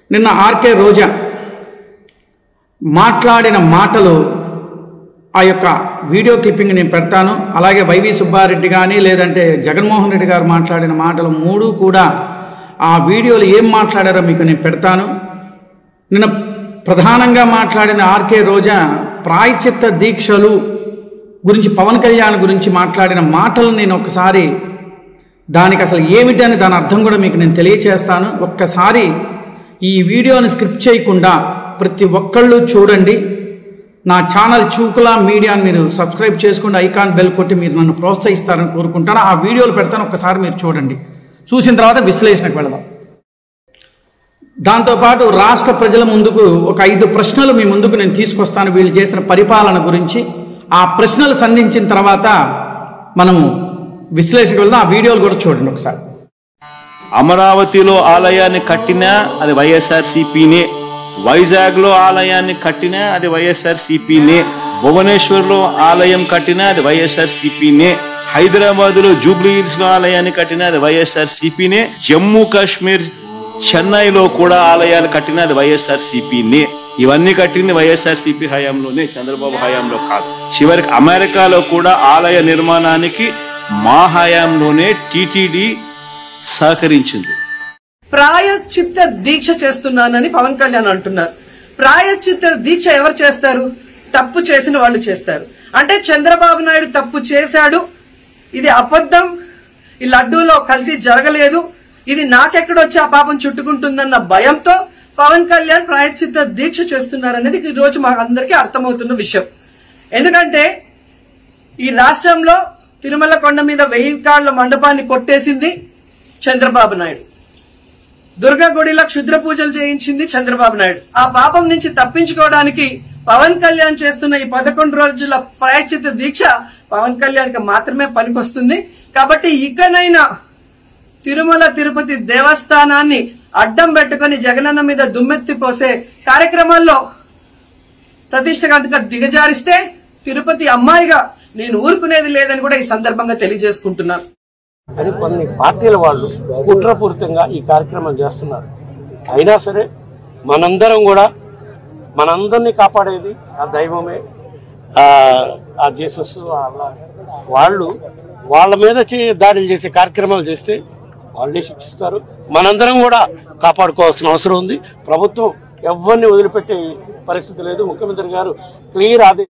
నిన్న ఆర్కే రోజా మాట్లాడిన మాటలు ఆ యొక్క వీడియో క్లిప్పింగ్ నేను పెడతాను అలాగే వైవి సుబ్బారెడ్డి కానీ లేదంటే జగన్మోహన్ రెడ్డి గారు మాట్లాడిన మాటలు మూడు కూడా ఆ వీడియోలు ఏం మాట్లాడారో మీకు నేను పెడతాను నిన్న ప్రధానంగా మాట్లాడిన ఆర్కే రోజా ప్రాయచిత్త దీక్షలు గురించి పవన్ కళ్యాణ్ గురించి మాట్లాడిన మాటలు నేను ఒకసారి దానికి అసలు ఏమిటి అని దాని అర్థం కూడా మీకు నేను తెలియచేస్తాను ఒక్కసారి ఈ వీడియోని స్క్రిప్ట్ చేయకుండా ప్రతి ఒక్కళ్ళు చూడండి నా ఛానల్ చూకులా మీడియాని మీరు సబ్స్క్రైబ్ చేసుకోండి ఐకాన్ బెల్ కొట్టి మీరు నన్ను ప్రోత్సహిస్తారని కోరుకుంటాను ఆ వీడియోలు పెడతాను ఒక్కసారి మీరు చూడండి చూసిన తర్వాత విశ్లేషణకు వెళదాం దాంతోపాటు రాష్ట్ర ప్రజల ముందుకు ఒక ఐదు ప్రశ్నలు మీ ముందుకు నేను తీసుకొస్తాను వీళ్ళు చేసిన పరిపాలన గురించి ఆ ప్రశ్నలు సంధించిన తర్వాత మనము విశ్లేషణకు వెళ్దాం ఆ వీడియోలు కూడా చూడండి ఒకసారి అమరావతిలో ఆలయాన్ని కట్టినా అది వైఎస్ఆర్ సిపినే వైజాగ్ లో ఆలయాన్ని కట్టినా అది వైఎస్ఆర్ సిపినే భువనేశ్వర్ లో ఆలయం కట్టినా అది వైఎస్ఆర్ సిపినే హైదరాబాద్ లో జూబ్లీ హిల్స్ లో ఆలయాన్ని కట్టినా అది వైఎస్ఆర్ సిపినే జమ్మూ కాశ్మీర్ చెన్నైలో కూడా ఆలయాలు కట్టినా అది వైఎస్ఆర్ సిపినే ఇవన్నీ కట్టింది వైఎస్ఆర్ సిపి హయాంలోనే చంద్రబాబు హయాంలో కాదు చివరికి అమెరికాలో కూడా ఆలయ నిర్మాణానికి మా హయాంలోనే టిటిడి సహకరించింది ప్రాయశ్చిత్త దీక్ష చేస్తున్నానని పవన్ కళ్యాణ్ అంటున్నారు ప్రాయశ్చిత్త దీక్ష ఎవరు చేస్తారు తప్పు చేసిన వాళ్ళు చేస్తారు అంటే చంద్రబాబు నాయుడు తప్పు చేశాడు ఇది అబద్ధం ఈ లడ్డూలో కల్తీ జరగలేదు ఇది నాకెక్కడొచ్చి ఆ పాపం చుట్టుకుంటుందన్న భయంతో పవన్ కళ్యాణ్ ప్రాయశ్చిత్త దీక్ష చేస్తున్నారనేది ఈ రోజు మా అందరికీ అర్థమవుతున్న విషయం ఎందుకంటే ఈ రాష్ట్రంలో తిరుమల కొండ మీద వెయ్యి కాళ్ల మండపాన్ని కొట్టేసింది చంద్రబాబు నాయుడు దుర్గా గుడిలో క్షుద్ర పూజలు చేయించింది చంద్రబాబు నాయుడు ఆ పాపం నుంచి తప్పించుకోవడానికి పవన్ కళ్యాణ్ చేస్తున్న ఈ పదకొండు రోజుల ప్రాయచిత దీక్ష పవన్ కళ్యాణ్ కి మాత్రమే పనికొస్తుంది కాబట్టి ఇకనైనా తిరుమల తిరుపతి దేవస్థానాన్ని అడ్డం పెట్టుకుని జగనన్న మీద దుమ్మెత్తి పోసే కార్యక్రమాల్లో ప్రతిష్టగా దిగజారిస్తే తిరుపతి అమ్మాయిగా నేను ఊరుకునేది లేదని కూడా ఈ సందర్భంగా తెలియజేసుకుంటున్నాను అని కొన్ని పార్టీల వాళ్ళు కుట్రపూరితంగా ఈ కార్యక్రమం చేస్తున్నారు అయినా సరే మనందరం కూడా మనందరినీ కాపాడేది ఆ దైవమే ఆ ఆ జీసస్ ఆ అల్లా. వాళ్ళు వాళ్ళ మీద చే- దాడులు చేసే కార్యక్రమాలు చేస్తే వాళ్ళే శిక్షిస్తారు మనందరం కూడా కాపాడుకోవాల్సిన అవసరం ఉంది ప్రభుత్వం ఎవరిని వదిలిపెట్టే పరిస్థితి లేదు ముఖ్యమంత్రి గారు క్లియర్ ఆదేశం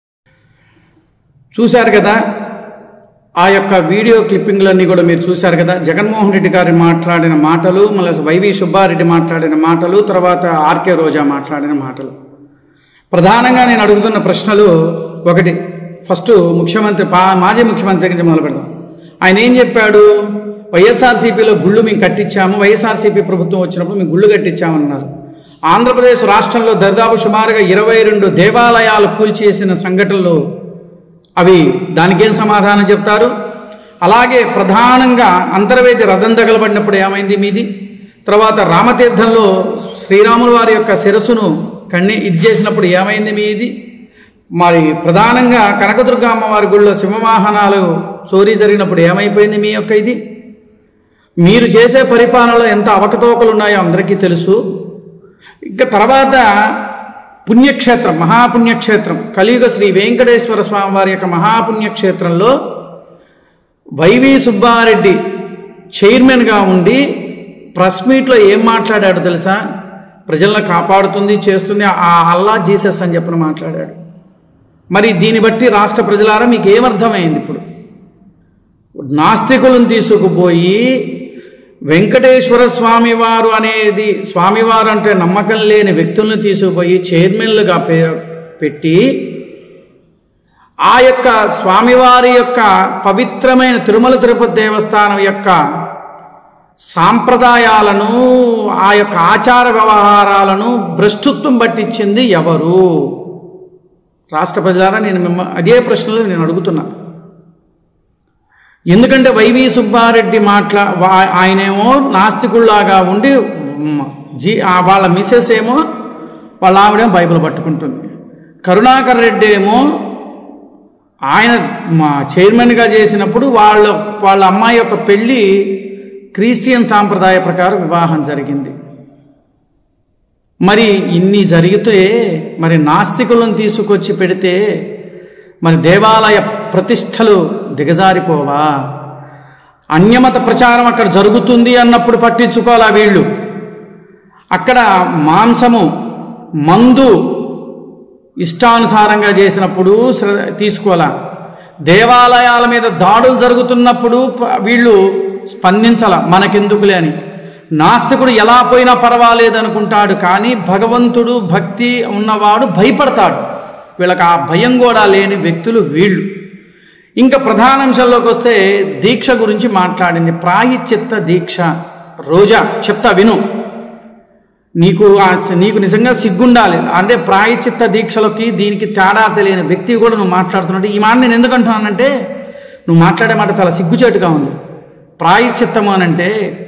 చూశారు కదా ఆ యొక్క వీడియో క్లిప్పింగ్లన్నీ కూడా మీరు చూశారు కదా జగన్మోహన్ రెడ్డి గారు మాట్లాడిన మాటలు మళ్ళీ వైవి సుబ్బారెడ్డి మాట్లాడిన మాటలు తర్వాత ఆర్కే రోజా మాట్లాడిన మాటలు ప్రధానంగా నేను అడుగుతున్న ప్రశ్నలు ఒకటి ఫస్ట్ ముఖ్యమంత్రి పా- మాజీ ముఖ్యమంత్రి దగ్గర నుంచి మొదలు పెడదాం ఆయన ఏం చెప్పాడు వైఎస్ఆర్సీపీలో గుళ్ళు మేము కట్టించాము వైఎస్ఆర్సీపీ ప్రభుత్వం వచ్చినప్పుడు మేము గుళ్ళు కట్టించామన్నారు ఆంధ్రప్రదేశ్ రాష్ట్రంలో దరిదాపు సుమారుగా ఇరవై రెండు దేవాలయాలు కూల్చేసిన సంఘటనలు అవి దానికేం సమాధానం చెప్తారు అలాగే ప్రధానంగా అంతర్వేది రథం తగలబడినప్పుడు ఏమైంది మీది తర్వాత రామతీర్థంలో శ్రీరాముల వారి యొక్క శిరస్సును కన్ని ఇది చేసినప్పుడు ఏమైంది మీది మరి ప్రధానంగా కనకదుర్గ అమ్మవారి గుళ్ళో సింహవాహనాలు చోరీ జరిగినప్పుడు ఏమైపోయింది మీ యొక్క ఇది మీరు చేసే పరిపాలనలో ఎంత అవకతవకలు ఉన్నాయో అందరికీ తెలుసు ఇంకా తర్వాత పుణ్యక్షేత్రం మహాపుణ్యక్షేత్రం కలియుగ శ్రీ వెంకటేశ్వర స్వామి వారి యొక్క మహాపుణ్యక్షేత్రంలో వైవి సుబ్బారెడ్డి చైర్మన్గా ఉండి ప్రెస్ మీట్లో ఏం మాట్లాడాడు తెలుసా ప్రజలను కాపాడుతుంది చేస్తుంది ఆ అల్లా జీసస్ అని చెప్పిన మాట్లాడాడు మరి దీన్ని బట్టి రాష్ట్ర ప్రజలారా మీకు ఏమర్థమైంది ఇప్పుడు నాస్తికులను తీసుకుపోయి వెంకటేశ్వర స్వామివారు అనేది స్వామివారు అంటే నమ్మకం లేని వ్యక్తులను తీసుకుపోయి చైర్మన్లుగా పె- పెట్టి ఆ యొక్క స్వామివారి యొక్క పవిత్రమైన తిరుమల తిరుపతి దేవస్థానం యొక్క సాంప్రదాయాలను ఆ యొక్క ఆచార వ్యవహారాలను భ్రష్టుత్వం పట్టించింది ఎవరు రాష్ట్ర ప్రజలారా నేను మిమ్మ అదే ప్రశ్నలు నేను అడుగుతున్నాను ఎందుకంటే వైవి సుబ్బారెడ్డి మాట్లా వా- ఆయనేమో నాస్తికుల్లాగా ఉండి మ్, జీ ఆ వాళ్ళ మిసెస్ ఏమో వాళ్ళ ఆవిడేమో బైబిల్ పట్టుకుంటుంది కరుణాకర్ రెడ్డి ఏమో ఆయన మా చైర్మన్గా చేసినప్పుడు వాళ్ళ వాళ్ళ అమ్మాయి యొక్క పెళ్ళి క్రిస్టియన్ సాంప్రదాయ ప్రకారం వివాహం జరిగింది మరి ఇన్ని జరిగితే మరి నాస్తికులను తీసుకొచ్చి పెడితే మరి దేవాలయ ప్రతిష్టలు దిగజారిపోవా అన్యమత ప్రచారం అక్కడ జరుగుతుంది అన్నప్పుడు పట్టించుకోవాలా వీళ్ళు అక్కడ మాంసము మందు ఇష్టానుసారంగా చేసినప్పుడు శ్ర- తీసుకోవాలా దేవాలయాల మీద దాడులు జరుగుతున్నప్పుడు ప- వీళ్ళు స్పందించాల మనకెందుకులే అని నాస్తికుడు ఎలా పోయినా పర్వాలేదు అనుకుంటాడు కానీ భగవంతుడు భక్తి ఉన్నవాడు భయపడతాడు వీళ్ళకి ఆ భయం కూడా లేని వ్యక్తులు వీళ్ళు ఇంకా ప్రధానాంశంలోకి వస్తే దీక్ష గురించి మాట్లాడింది ప్రాయశ్చిత్త దీక్ష రోజా చెప్తా విను నీకు ఆ- నీకు నిజంగా సిగ్గుండాలి అంటే ప్రాయచిత్త దీక్షలకి దీనికి తేడా తెలియని వ్యక్తి కూడా నువ్వు మాట్లాడుతున్నట్టు ఈ మాట నేను ఎందుకు అంటున్నానంటే నువ్వు మాట్లాడే మాట చాలా సిగ్గుచేటుగా ఉంది ప్రాయచిత్తము అనంటే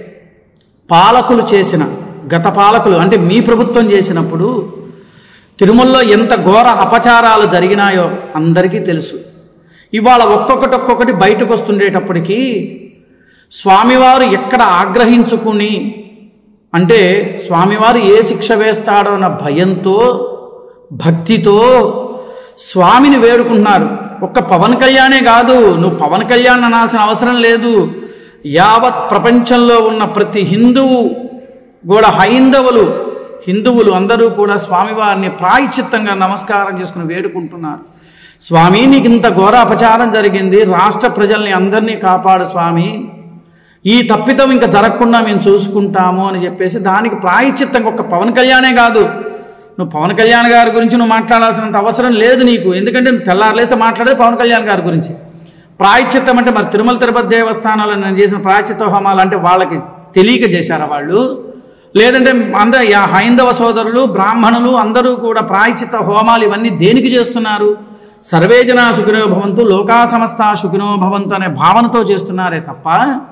పాలకులు చేసిన గత పాలకులు అంటే మీ ప్రభుత్వం చేసినప్పుడు తిరుమలలో ఎంత ఘోర అపచారాలు జరిగినాయో అందరికీ తెలుసు ఇవాళ ఒక్కొక్కటి ఒక్కొక్కటి బయటకు వస్తుండేటప్పటికీ స్వామివారు ఎక్కడ ఆగ్రహించుకుని అంటే స్వామివారు ఏ శిక్ష వేస్తాడో అన్న భయంతో భక్తితో స్వామిని వేడుకుంటున్నారు ఒక్క పవన్ కళ్యాణే కాదు నువ్వు పవన్ కళ్యాణ్ అనాల్సిన అవసరం లేదు యావత్ ప్రపంచంలో ఉన్న ప్రతి హిందువు కూడా హైందవులు హిందువులు అందరూ కూడా స్వామివారిని ప్రాయచిత్తంగా నమస్కారం చేసుకుని వేడుకుంటున్నారు స్వామి నీకు ఇంత ఘోర అపచారం జరిగింది రాష్ట్ర ప్రజల్ని అందరినీ కాపాడు స్వామి ఈ తప్పితం ఇంకా జరగకుండా మేము చూసుకుంటాము అని చెప్పేసి దానికి ప్రాయచిత్తంగా ఒక పవన్ కళ్యాణే కాదు నువ్వు పవన్ కళ్యాణ్ గారి గురించి నువ్వు మాట్లాడాల్సినంత అవసరం లేదు నీకు ఎందుకంటే నువ్వు తెల్లారులేసి మాట్లాడేది పవన్ కళ్యాణ్ గారి గురించి ప్రాయచిత్తం అంటే మరి తిరుమల తిరుపతి దేవస్థానాలు నేను చేసిన ప్రాయచిత్త హోమాలు అంటే వాళ్ళకి తెలియక చేశారా వాళ్ళు లేదంటే అందరు యా- హైందవ సోదరులు బ్రాహ్మణులు అందరూ కూడా ప్రాయచిత్త హోమాలు ఇవన్నీ దేనికి చేస్తున్నారు సర్వేజన సుఖినో భవంతు లోకా సమస్త సుఖినో భవంతు అనే భావనతో చేస్తున్నారే తప్ప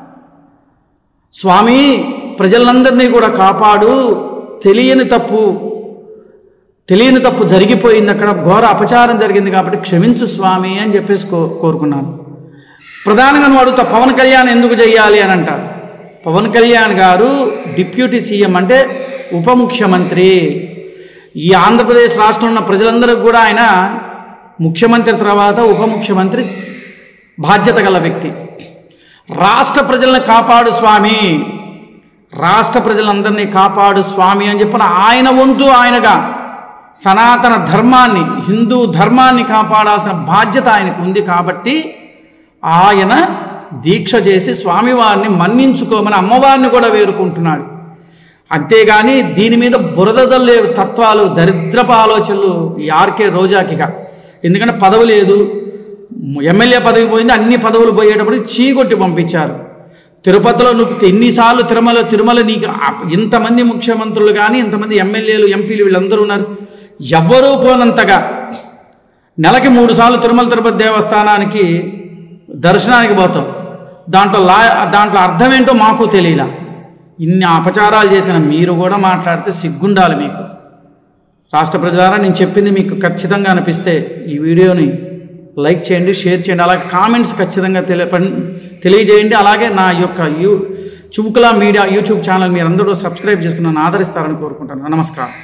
స్వామి ప్రజలందరినీ కూడా కాపాడు తెలియని తప్పు తెలియని తప్పు జరిగిపోయింది అక్కడ ఘోర అపచారం జరిగింది కాబట్టి క్షమించు స్వామి అని చెప్పేసి కో కోరుకున్నాను ప్రధానంగా నువ్వు అడుగుతా పవన్ కళ్యాణ్ ఎందుకు చెయ్యాలి అని అంటారు పవన్ కళ్యాణ్ గారు డిప్యూటీ సీఎం అంటే ఉప ముఖ్యమంత్రి ఈ ఆంధ్రప్రదేశ్ రాష్ట్రంలో ఉన్న ప్రజలందరికీ కూడా ఆయన ముఖ్యమంత్రి తర్వాత ఉప ముఖ్యమంత్రి బాధ్యత గల వ్యక్తి రాష్ట్ర ప్రజలను కాపాడు స్వామి రాష్ట్ర ప్రజలందరినీ కాపాడు స్వామి అని చెప్పిన ఆయన వంతు ఆయనగా సనాతన ధర్మాన్ని హిందూ ధర్మాన్ని కాపాడాల్సిన బాధ్యత ఆయనకు ఉంది కాబట్టి ఆయన దీక్ష చేసి స్వామివారిని మన్నించుకోమని అమ్మవారిని కూడా వేరుకుంటున్నాడు అంతేగాని దీని మీద బురద జల్లే తత్వాలు దరిద్రపు ఆలోచనలు ఈ ఆర్కే రోజాకిగా ఎందుకంటే పదవి లేదు ఎమ్మెల్యే పదవి పోయింది అన్ని పదవులు పోయేటప్పుడు చీకొట్టి పంపించారు తిరుపతిలో నువ్వు ఎన్నిసార్లు తిరుమల తిరుమల నీకు ఆ- ఇంతమంది ముఖ్యమంత్రులు కానీ ఇంతమంది ఎమ్మెల్యేలు ఎంపీలు వీళ్ళందరూ ఉన్నారు ఎవ్వరూ పోనంతగా నెలకి మూడు సార్లు తిరుమల తిరుపతి దేవస్థానానికి దర్శనానికి పోతాం దాంట్లో లా దాంట్లో అర్థం ఏంటో మాకు తెలియలా ఇన్ని అపచారాలు చేసిన మీరు కూడా మాట్లాడితే సిగ్గుండాలి మీకు రాష్ట్ర ప్రజలారా నేను చెప్పింది మీకు ఖచ్చితంగా అనిపిస్తే ఈ వీడియోని లైక్ చేయండి షేర్ చేయండి అలాగే కామెంట్స్ ఖచ్చితంగా తెలియ తెలియజేయండి అలాగే నా యొక్క యూ చుముకులా మీడియా యూట్యూబ్ ఛానల్ మీరందరూ సబ్స్క్రైబ్ చేసుకుని నన్ను ఆదరిస్తారని కోరుకుంటాను నమస్కారం